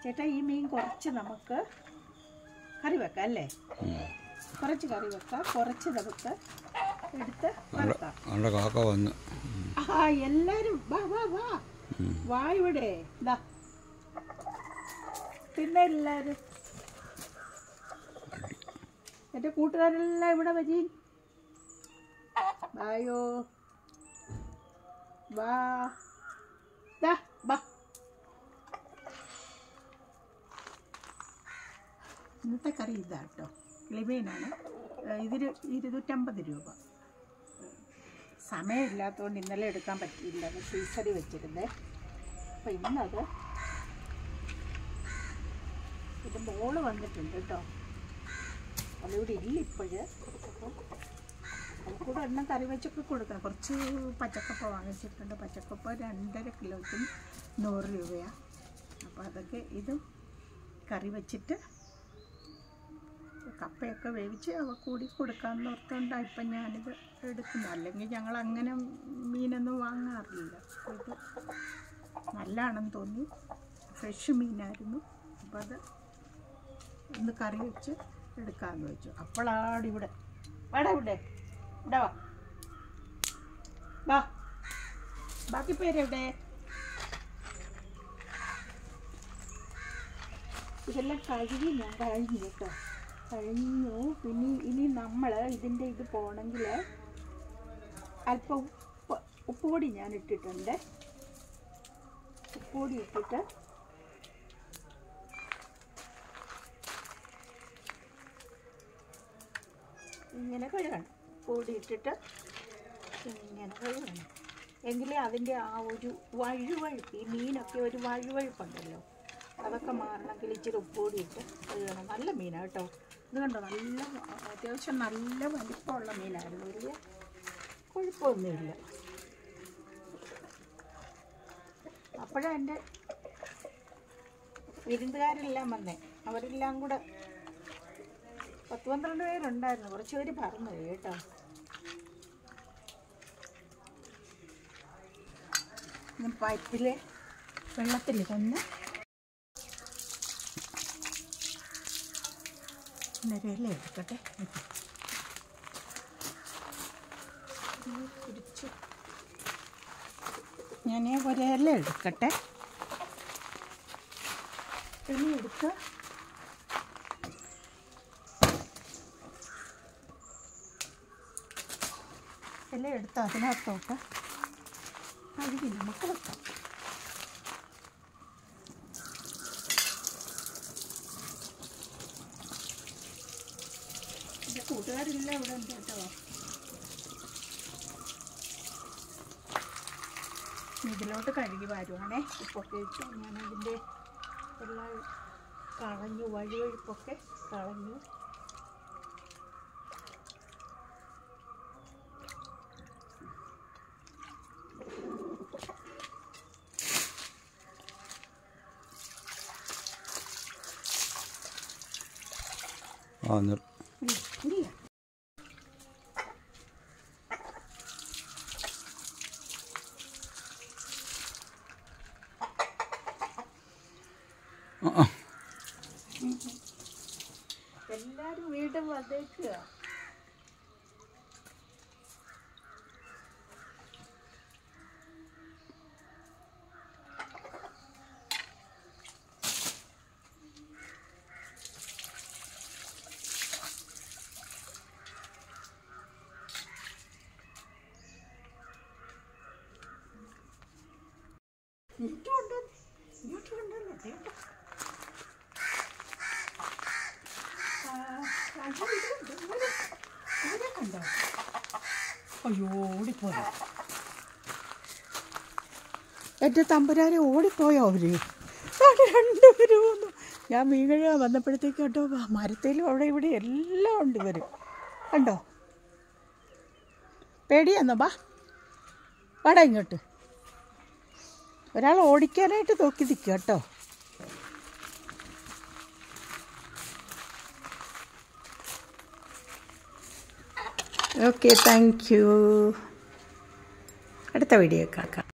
ചേട്ടാ ഈ മീൻ കുറച്ച് നമുക്ക് കറി വെക്കാം അല്ലേ കുറച്ച് കറി വെക്കാം കുറച്ച് നമുക്ക് എടുത്ത് വറുക്കാം അവിടെ കാക്ക വന്ന് ആ എല്ലാരും വാ വാ വാ വാ ഇവിടെ ദാ പിന്നെ എല്ലാരും എന്റെ കൂട്ടുകാരെല്ലാം ഇവിടെ വരി വായോ വാ ദാ വാ ഇന്നത്തെ കറി ഇതാ കേട്ടോ കിളിമീനാണ് ഏഹ് ഇതിന് ഇരുന്നൂറ്റമ്പത് രൂപ സമയമില്ലാത്തതുകൊണ്ട് ഇന്നലെ എടുക്കാൻ പറ്റിയില്ല അത് ഫ്രീസറിൽ വെച്ചിരുന്നേ അപ്പം ഇന്നത് ഇത് മോള് വന്നിട്ടുണ്ട് കേട്ടോ അവളിവിടെ ഇല്ല ഇപ്പോഴ് അപ്പം അവൾക്കൂടെ എണ്ണം കറി വെച്ചൊക്കെ കൊടുക്കാം കുറച്ച് പച്ചക്കപ്പ വാങ്ങിച്ചിട്ടുണ്ട് പച്ചക്കപ്പ രണ്ടര കിലോയ്ക്കും നൂറ് രൂപയാണ് അപ്പോൾ അതൊക്കെ ഇതും കറി വെച്ചിട്ട് കപ്പയൊക്കെ വേവിച്ച് അവ കൂടി കൊടുക്കാമെന്ന് ഓർത്തുകൊണ്ടാണ് ഇപ്പം ഞാനിത് എടുക്കുന്നത് അല്ലെങ്കിൽ ഞങ്ങൾ അങ്ങനെ മീനൊന്നും വാങ്ങാറില്ല ഇത് നല്ലതാണെന്ന് തോന്നി ഫ്രഷ് മീനായിരുന്നു അപ്പം അത് ഒന്ന് കറി വെച്ച് എടുക്കാമെന്ന് വെച്ചു അപ്പോഴാണ് ഇവിടെ വേടാ ഇവിടെ ഇവിടെ വാ വാ ബാക്കി പേരെവിടെ ഇതെല്ലാം കഴുകി ഞാൻ കഴിഞ്ഞു കേട്ടോ കഴിഞ്ഞു പിന്നെ ഇനി നമ്മൾ ഇതിൻ്റെ ഇത് പോകണമെങ്കിൽ അല്പം ഉപ്പ് ഉപ്പുപൊടി ഞാൻ ഇട്ടിട്ടുണ്ട് ഉപ്പുപൊടി ഇട്ടിട്ട് ഇങ്ങനെ കഴുകണം പൊടി ഇട്ടിട്ട് ഇങ്ങനെ കഴുകണം എങ്കിലേ അതിൻ്റെ ആ ഒരു വഴുവഴുപ്പ് ഈ മീനൊക്കെ ഒരു വഴുവഴുപ്പുണ്ടല്ലോ അതൊക്കെ മാറണമെങ്കിൽ ഇച്ചിരി ഉപ്പുപൊടി ഇട്ട് കഴുകണം നല്ല മീനാണ് കേട്ടോ ഇത് കണ്ടോ നല്ല അത്യാവശ്യം നല്ല വലിപ്പമുള്ള മീനായിരുന്നു വലിയ കുഴപ്പമൊന്നുമില്ല അപ്പോഴാണ് എൻ്റെ വിരുന്നുകാരെല്ലാം വന്നേ അവരെല്ലാം കൂടെ പത്ത് പന്ത്രണ്ട് പേരുണ്ടായിരുന്നു കുറച്ച് പേര് പറഞ്ഞു പോയി കേട്ടോ ഞാൻ പൈപ്പിലെ വെള്ളത്തിൽ തന്നെ നിരയില എടുക്കട്ടെ ഇത് പിടിച്ച് ഞാൻ ഒരേല എടുക്കട്ടെ പിന്നെ എടുത്ത് ഇല എടുത്ത് അതിനകത്തോട്ട് കഴുകി നമുക്ക് വെക്കാം എൻ്റെ കൂട്ടുകാരില്ല ഇവിടെ ഉണ്ട് കേട്ടോ ഇതിലോട്ട് കഴുകി വരുവാണേ ഉപ്പൊക്കെ ഇട്ടു ഞാൻ അതിൻ്റെ എല്ലാം കളഞ്ഞു വഴുവഴുപ്പൊക്കെ കളഞ്ഞു ആ നിർ ഇല്ല, ഇല്ല ആ, ആ. എല്ലാരും വീണ്ടും വന്നേക്കുക ഇങ്ങോട്ട് കൊണ്ടുവന്ന് ഇങ്ങോട്ട് കൊണ്ടുവന്ന് കേട്ടോ കണ്ടോ അയ്യോ ഓടിപ്പോയോ എൻ്റെ തമ്പുരാനെ ഓടിപ്പോയോ അവര് അവിടെ രണ്ടുപേരും വന്നു ഞാൻ മീൻ കഴുകാൻ വന്നപ്പോഴത്തേക്ക് കേട്ടോ മരത്തിലും അവിടെ ഇവിടെ എല്ലാം ഉണ്ട് ഇവര് കണ്ടോ പേടിയാന്നോ ബാ വാടാ ഇങ്ങോട്ട് ഒരാൾ ഓടിക്കാനായിട്ട് നോക്കി നിൽക്കുക കേട്ടോ ഓക്കെ താങ്ക് യു അടുത്ത വീഡിയോ കാക്കാം